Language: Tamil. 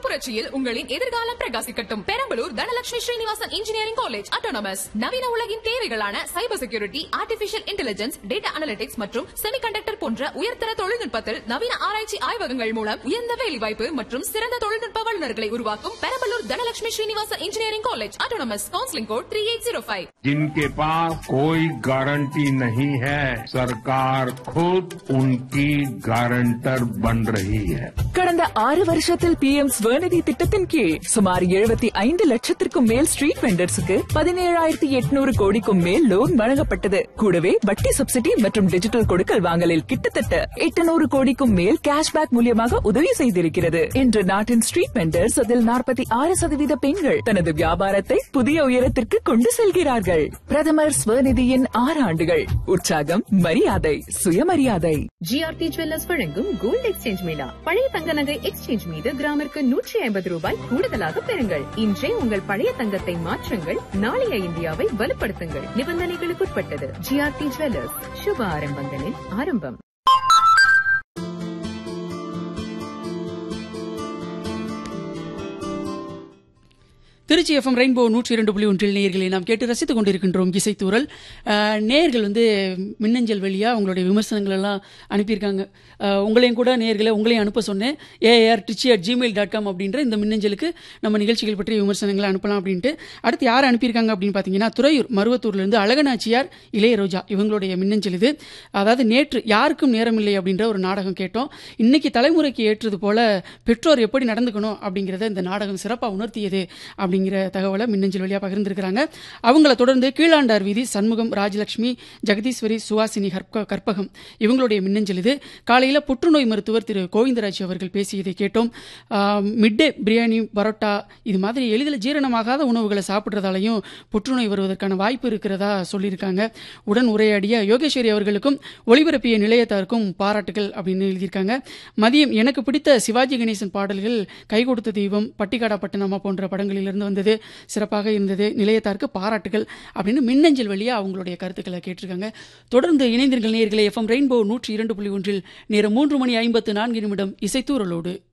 புரட்சியில் உங்களின் எதிர்காலம் பிரகாசிக்கட்டும் Perambalur Dhanalakshmi Srinivasan engineering college autonomous நவீன உலகின் தேவைகளான cyber security artificial intelligence data analytics மற்றும் செமிகண்டக்டர் போன்ற உயர்தர தொழில்நுட்பத்தில் நவீன ஆராய்ச்சி ஆய்வகங்கள் மூலம் உயர்ந்த வேலைவாய்ப்பு மற்றும் சிறந்த தொழில்நுட்ப வல்லுநர்களை உருவாக்கும் Perambalur Dhanalakshmi Srinivasan engineering college autonomous counselling code three eight zero five जिनके पास कोई गारंटी नहीं है सरकार खुद उनकी गारंटर बन रही है கடந்த ஆறு வருஷத்தில் பி எம் ஸ்வநிதி திட்டத்தின் கீழ் சுமார் எழுபத்தி ஐந்து லட்சத்திற்கும் மேல் ஸ்ட்ரீட் வெண்டர்ஸுக்கு பதினேழாயிரத்தி எட்நூறு கோடிக்கும் மேல் லோன் வழங்கப்பட்டது கூடவே வட்டி சப்சிடி மற்றும் டிஜிட்டல் கொடுக்கல் வாங்கலில் கிட்டத்தட்ட எட்டுநூறு கோடிக்கும் மேல் கேஷ்பேக் மூலியமாக உதவி செய்திருக்கிறது இன்று நாட்டின் ஸ்ட்ரீட் வெண்டர்ஸ் அதில் நாற்பத்தி ஆறு சதவீத பெண்கள் தனது வியாபாரத்தை புதிய உயரத்திற்கு கொண்டு செல்கிறார்கள் பிரதமர் ஸ்வநிதியின் ஆறு ஆண்டுகள் உற்சாகம் மரியாதை சுயமரியாதை ஜிஆர்டி ஜுவல்லர்ஸ் வழங்கும் கோல்டு எக்ஸ்சேஞ்ச் மேளா பழைய தங்க நகை எக்ஸ்சேஞ்ச் மீது கிராமிற்கு நூற்றி ஐம்பது ரூபாய் கூடுதலாக பெறுங்கள் இன்றே உங்கள் பழைய தங்கத்தை மாற்றுங்கள் நாளைய இந்தியாவை வலுப்படுத்துங்கள் நிபந்தனைகளுக்குட்பட்டது ஜிஆர்டி ஜுவல்லர்ஸ் சுப ஆரம்பங்களின் ஆரம்பம் திருச்சி எஃப்எம் ரெயின்போ நூற்றி இரண்டு புள்ளி ஒன்றில் நேயர்களை நாம் கேட்டு ரசித்துக் கொண்டிருக்கின்றோம் இசைத்தூரல் அஹ், நேயர்கள் வந்து மின்னஞ்சல் வழியாக உங்களுடைய விமர்சனங்கள் எல்லாம் அனுப்பியிருக்காங்க அஹ், உங்களையும் கூட நேயர்களை உங்களையும் அனுப்ப சொன்னேன் ஏஆர் டிச்சி அட் ஜிமெயில் டாட் காம் அப்படின்ற இந்த மின்னஞ்சலுக்கு நம்ம நிகழ்ச்சிகள் பற்றிய விமர்சனங்களை அனுப்பலாம் அப்படின்ட்டு அடுத்து யார் அனுப்பியிருக்காங்க அப்படின்னு பார்த்தீங்கன்னா துறையூர் மருவத்தூர்லேருந்து அழகநாச்சியார் இளையரோஜா இவங்களுடைய மின்னஞ்சல் இது அதாவது நேற்று யாருக்கும் நேரமில்லை அப்படின்ற ஒரு நாடகம் கேட்டோம் இன்னைக்கு தலைமுறைக்கு ஏற்றது போல பெற்றோர் எப்படி நடந்துக்கணும் அப்படிங்கிறத இந்த நாடகம் சிறப்பாக உணர்த்தியது அப்படிங்கிற தகவலை மின்னஞ்சல் வழியாக பகிர்ந்திருக்கிறாங்க அவங்கள தொடர்ந்து கீழாண்டார் வீதி சண்முகம் ராஜலட்சுமி ஜெகதீஸ்வரி சுவாசினி கற்ப கற்பகம் இவங்களுடைய மின்னஞ்சல் இது காலையில் புற்றுநோய் மருத்துவர் திரு கோவிந்தராஜ் அவர்கள் பேசியதை கேட்டோம் மிட் டே பிரியாணி பரோட்டா இது மாதிரி எளிதில் ஜீரணமாகாத உணவுகளை சாப்பிட்றதாலையும் புற்றுநோய் வருவதற்கான வாய்ப்பு இருக்கிறதா சொல்லியிருக்காங்க உடன் உரையாடிய யோகேஸ்வரி அவர்களுக்கும் ஒளிபரப்பிய நிலையத்தாருக்கும் பாராட்டுகள் அப்படின்னு எழுதியிருக்காங்க மதியம் எனக்கு பிடித்த சிவாஜி கணேசன் பாடல்கள் கை கொடுத்த தெய்வம் பட்டிக்காடா பட்டணமா போன்ற படங்களிலிருந்து வந்தது சிறப்பாக இருந்தது நிலையத்தாருக்கு பாராட்டுகள் அப்படின்னு மின்னஞ்சல் வழியாக அவங்களுடைய கருத்துக்களை கேட்டிருக்காங்க தொடர்ந்து இணைந்திருங்கள் நேயர்களே எஃப்எம் ரெயின்போ நூற்றி இரண்டு புள்ளி ஒன்றில் நேரம் மூன்று மணி ஐம்பத்து நான்கு நிமிடம் இசைத்தூரலோடு